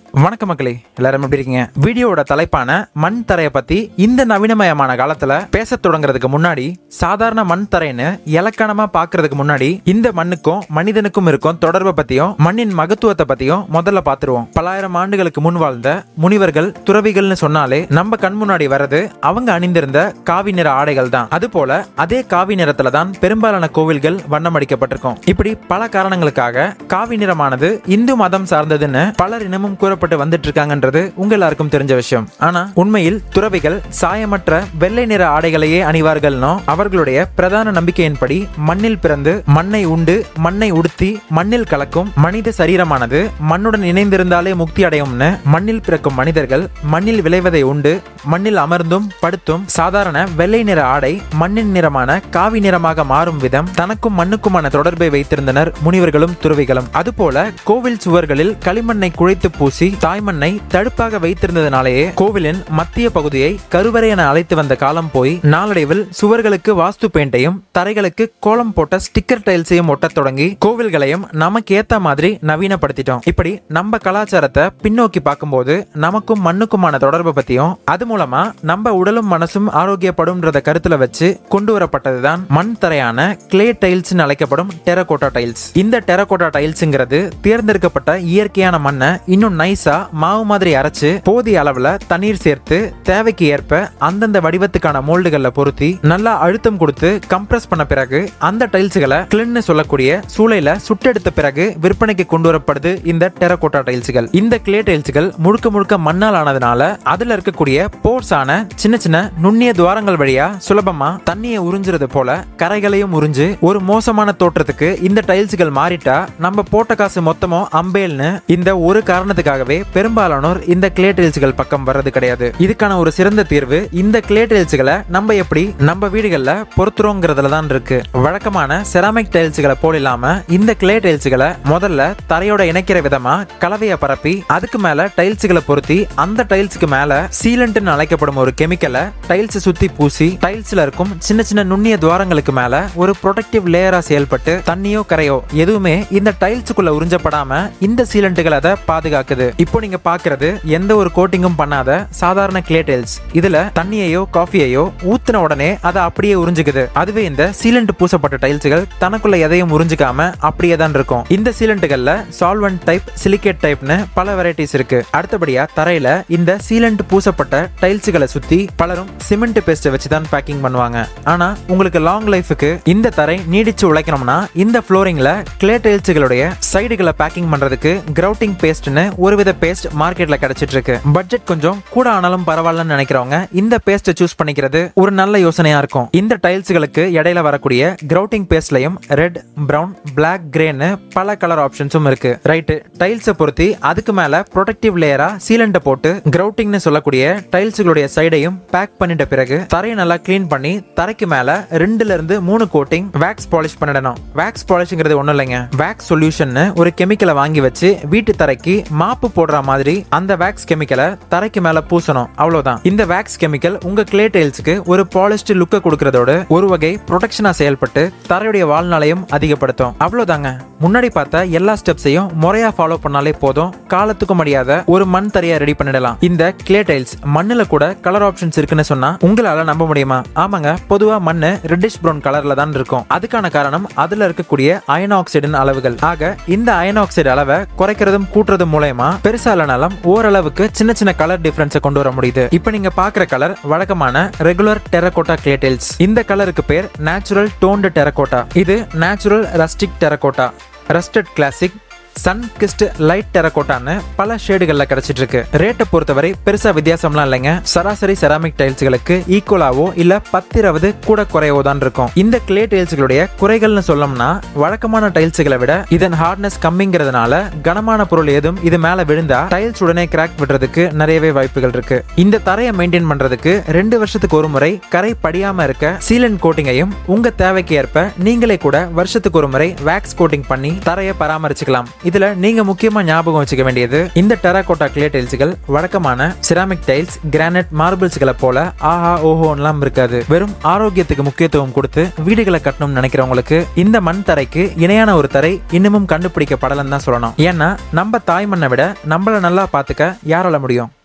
வணக்கம் மக்களே எல்லாரும் எப்படி இருக்கீங்க வீடியோவோட தலைப்பான மண் தரையை பத்தி இந்த நவீனமயமான காலத்துல பேச தொடங்குறதுக்கு முன்னாடி சாதாரண மண் தரைன்னு இலக்கணமா பாக்குறதுக்கு முன்னாடி இந்த மண்ணுக்கும் மனிதனுக்கும் இருக்கும் தொடர்பை பத்தியும் மண்ணின் மகத்துவத்தை பத்தியும் முதல்ல பாத்துருவோம் பலாயிரம் ஆண்டுகளுக்கு முன் வாழ்ந்த முனிவர்கள் துறவிகள்னு சொன்னாலே நம்ம கண் முன்னாடி வர்றது அவங்க அணிந்திருந்த காவி நிற ஆடைகள் தான் அது போல அதே காவி நிறத்துல தான் பெரும்பாலான கோவில்கள் வண்ணமடிக்கப்பட்டிருக்கும் இப்படி பல காரணங்களுக்காக காவி நிறமானது இந்து மதம் சார்ந்ததுன்னு பலர் இனமும் கூறப்பட்டு வந்துட்டு இருக்காங்கன்றது உங்க எல்லாருக்கும் தெரிஞ்ச விஷயம் ஆனா உண்மையில் துறவிகள் சாயமற்ற வெள்ளை நிற ஆடைகளையே அணிவார்கள்னோ அவர்களுடைய பிரதான நம்பிக்கையின்படி மண்ணில் பிறந்து மண்ணை உண்டு மண்ணை உடுத்தி மண்ணில் கலக்கும் மனித சரீரமானது மண்ணுடன் இணைந்திருந்தாலே முக்தி அடையும்னு மண்ணில் பிறக்கும் மனிதர்கள் மண்ணில் விளைவதை உண்டு மண்ணில் அமர்ந்தும் படுத்தும் சாதாரண வெள்ளை நிற ஆடை மண்ணின் நிறமான காவி நிறமாக மாறும் விதம் தனக்கும் மண்ணுக்குமான தொடர்பை வைத்திருந்தனர் முனிவர்களும் துறவிகளும் அதுபோல கோவில் சுவர்களில் களிமண்ணை குழைத்து பூசி தாய்மண்ணை தடுப்பாக வைத்திருந்ததனாலேயே கோவிலின் மத்திய பகுதியை கருவறை என அழைத்து வந்த காலம் போய் நாளடைவில் சுவர்களுக்கு வாஸ்து பெயிண்டையும் தரைகளுக்கு கோலம் போட்ட ஸ்டிக்கர் டைல்ஸையும் ஒட்டத் தொடங்கி கோவில்களையும் நமக்கு ஏத்த மாதிரி நவீனப்படுத்திட்டோம் இப்படி நம்ம கலாச்சாரத்தை பின்னோக்கி பார்க்கும்போது நமக்கும் மண்ணுக்குமான தொடர்பை பத்தியும் அது மூலமா நம்ம உடலும் மனசும் ஆரோக்கியப்படும்ன்றத கருத்துல வச்சு கொண்டு வரப்பட்டதுதான் மண் தரையான கிளே டைல்ஸ் அழைக்கப்படும் டெரகோட்டா டைல்ஸ் இந்த டெரகோட்டா டைல்ஸ்ங்கிறது தேர்ந்தெடுக்கப்பட்ட இயற்கையான மண்ணை இன்னும் நைஸா மாவு மாதிரி அரைச்சு போதிய அளவுல தண்ணீர் சேர்த்து தேவைக்கு ஏற்ப அந்தந்த வடிவத்துக்கான மோல்டுகள்ல பொருத்தி நல்லா அழுத்தம் கொடுத்து கம்ப்ரஸ் பண்ண பிறகு அந்த டைல்ஸ்களை கிளின்னு சொல்லக்கூடிய சூளையில சுட்டெடுத்த பிறகு விற்பனைக்கு கொண்டு வரப்படுது இந்த டெரகோட்டா டைல்ஸ்கள் இந்த கிளே டைல்ஸ்கள் முழுக்க முழுக்க மண்ணால் ஆனதுனால அதுல இருக்கக்கூடிய போர்ஸ் ஆன சின்ன சின்ன நுண்ணிய துவாரங்கள் வழியா சுலபமா தண்ணியை உறிஞ்சுறது போல கரைகளையும் உறிஞ்சு ஒரு மோசமான தோற்றத்துக்கு இந்த டைல்ஸ்கள் மாறிட்டா நம்ம போட்ட காசு மொத்தமும் அம்பேல்னு இந்த ஒரு காரணத்துக்காகவே பெரும்பாலானோர் இந்த கிளே டைல்ஸ்கள் பக்கம் வர்றது கிடையாது இதுக்கான ஒரு சிறந்த தீர்வு இந்த கிளே டைல்ஸ்களை நம்ம எப்படி நம்ம வீடுகள்ல பொறுத்துறோங்கிறதுல தான் இருக்கு வழக்கமான செராமிக் டைல்ஸ்களை போல் இல்லாம இந்த கிளே டைல்ஸ்களை முதல்ல தரையோட இணைக்கிற விதமா கலவையை பரப்பி அதுக்கு மேல டைல்ஸ்களை பொருத்தி அந்த டைல்ஸ்க்கு மேல சீலண்ட்னு அழைக்கப்படும் ஒரு கெமிக்கலை டைல்ஸ் சுத்தி பூசி டைல்ஸ்ல இருக்கும் சின்ன சின்ன நுண்ணிய துவாரங்களுக்கு மேல ஒரு ப்ரொடெக்டிவ் லேயரா செயல்பட்டு தண்ணியோ கரையோ எதுவுமே இந்த டைல்ஸுக்குள்ள உறிஞ்சப்படாம இந்த சீலண்ட்டுகள் அதை பாதுகாக்குது இப்போ நீங்க பாக்குறது எந்த ஒரு கோட்டிங்கும் பண்ணாத சாதாரண கிளே டைல்ஸ் இதுல தண்ணியையோ காஃபியையோ ஊத்துன உடனே அதை அப்படியே உறிஞ்சுக்குது அதுவே இந்த சீலண்ட் பூசப்பட்ட டைல்ஸ்கள் தனக்குள்ள எதையும் உறிஞ்சிக்காம அப்படியே தான் இருக்கும் இந்த சீலண்ட்டுகள்ல சால்வெண்ட் டைப் சிலிகேட் டைப்னு பல வெரைட்டிஸ் இருக்கு அடுத்தபடியா தரையில இந்த சீலண்ட் பூசப்பட்ட டைல்ஸ்களை சுத்தி பலரும் சிமெண்ட் பேஸ்ட்டை வச்சு தான் பேக்கிங் பண்ணுவாங்க ஆனா உங்களுக்கு லாங் லைஃபுக்கு இந்த தரை நீடிச்சு உழைக்கணும்னா இந்த ஃப்ளோரிங்ல கிளே டைல்ஸ்களுடைய சைடுகளை பேக்கிங் பண்றதுக்கு கிரவுட்டிங் பேஸ்ட்னு ஒருவித பேஸ்ட் மார்க்கெட்ல கிடைச்சிட்டு இருக்கு பட்ஜெட் கொஞ்சம் கூட ஆனாலும் பரவாயில்லன்னு நினைக்கிறவங்க இந்த பேஸ்ட்டை சூஸ் பண்ணிக்கிறது ஒரு நல்ல யோசனையா இருக்கும் இந்த டைல்ஸ்களுக்கு இடையில வரக்கூடிய கிரவுட்டிங் பேஸ்ட்லயும் ரெட் பிரவுன் பிளாக் கிரேன்னு பல கலர் ஆப்ஷன்ஸும் இருக்கு ரைட்டு டைல்ஸை பொருத்தி அதுக்கு மேல ப்ரொடெக்டிவ் லேயரா சீலண்ட்டை போட்டு கிரவுட்டிங்னு சொல்லக்கூடிய டைல்ஸ்களுடைய சைடையும் பேக் பண்ணிட்ட பிறகு தரையை நல்லா க்ளீன் பண்ணி தரைக்கு மேல ரெண்டுல இருந்து மூணு கோட்டிங் வேக்ஸ் பாலிஷ் பண்ணிடணும் வேக்ஸ் பாலிஷ்ங்கிறது ஒண்ணும் இல்லைங்க வேக்ஸ் சொல்யூஷன் ஒரு கெமிக்கலை வாங்கி வச்சு வீட்டு தரைக்கு மாப்பு போடுற மாதிரி அந்த வேக்ஸ் கெமிக்கலை தரைக்கு மேல பூசணும் அவ்வளவுதான் இந்த வேக்ஸ் கெமிக்கல் உங்க கிளே டைல்ஸ்க்கு ஒரு பாலிஷ்டு லுக்கை கொடுக்கறதோட ஒரு வகை ப்ரொடெக்ஷனா செயல்பட்டு தரையுடைய வாழ்நாளையும் அதிகப்படுத்தும் அவ்வளவுதாங்க முன்னாடி பார்த்த எல்லா ஸ்டெப்ஸையும் முறையா ஃபாலோ பண்ணாலே போதும் காலத்துக்கும் முடியாத ஒரு மண் தரையை ரெடி பண்ணிடலாம் இந்த கிளே டைல்ஸ் மண்ணுல கூட கலர் ஆப்ஷன்ஸ் இருக்குன்னு சொன்னா உங்களால நம்ப முடியுமா ஆமாங்க பொதுவா மண்ணு ரெட்டிஷ் ப்ரௌன் கலர்ல தான் இருக்கும் அதுக்கான காரணம் அதுல இருக்கக்கூடிய அயன் ஆக்சைடின் அளவுகள் ஆக இந்த அயன் ஆக்சைடு அளவை குறைக்கிறதும் கூட்டுறதும் மூலயமா பெருசா இல்லைனாலும் ஓரளவுக்கு சின்ன சின்ன கலர் டிஃபரன்ஸை கொண்டு வர முடியுது இப்போ நீங்க பாக்குற கலர் வழக்கமான ரெகுலர் டெரகோட்டா கிளே டைல்ஸ் இந்த கலருக்கு பேர் நேச்சுரல் டோன்டு டெரகோட்டா இது natural rustic terracotta rusted classic sun kissed light டெரகோட்டான்னு பல ஷேடுகள்ல கிடைச்சிட்டு இருக்கு ரேட்டை பொறுத்தவரை பெருசா வித்தியாசம்லாம் இல்லைங்க சராசரி செராமிக் டைல்ஸ்களுக்கு ஈக்குவலாவோ இல்ல பத்திரவது கூட குறையவோ தான் இருக்கும் இந்த கிளே டைல்ஸ்களுடைய குறைகள்னு சொல்லணும்னா வழக்கமான டைல்ஸ்களை விட இதன் ஹார்ட்னஸ் கம்மிங்கிறதுனால கனமான பொருள் ஏதும் இது மேல விழுந்தா டைல்ஸ் உடனே கிராக் விடுறதுக்கு நிறையவே வாய்ப்புகள் இருக்கு இந்த தரையை மெயின்டைன் பண்றதுக்கு ரெண்டு வருஷத்துக்கு ஒரு முறை கரை படியாம இருக்க சீலன் கோட்டிங்கையும் உங்க தேவைக்கு ஏற்ப நீங்களே கூட வருஷத்துக்கு ஒரு முறை வேக்ஸ் கோட்டிங் பண்ணி தரையை பராமரிச்சுக்கலாம் இதுல நீங்க முக்கியமா ஞாபகம் வச்சுக்க வேண்டியது இந்த டெராகோட்டா கிளே டைல்ஸ்கள் வழக்கமான சிராமிக் டைல்ஸ் கிரானைட் மார்பிள்ஸ்களை போல ஆஹா ஓஹோன்லாம் இருக்காது வெறும் ஆரோக்கியத்துக்கு முக்கியத்துவம் கொடுத்து வீடுகளை கட்டணும்னு நினைக்கிறவங்களுக்கு இந்த மண் தரைக்கு இணையான ஒரு தரை இன்னமும் கண்டுபிடிக்கப்படலன்னு தான் சொல்லணும் ஏன்னா நம்ம தாய் மண்ணை விட நம்மள நல்லா பாத்துக்க யாரால முடியும்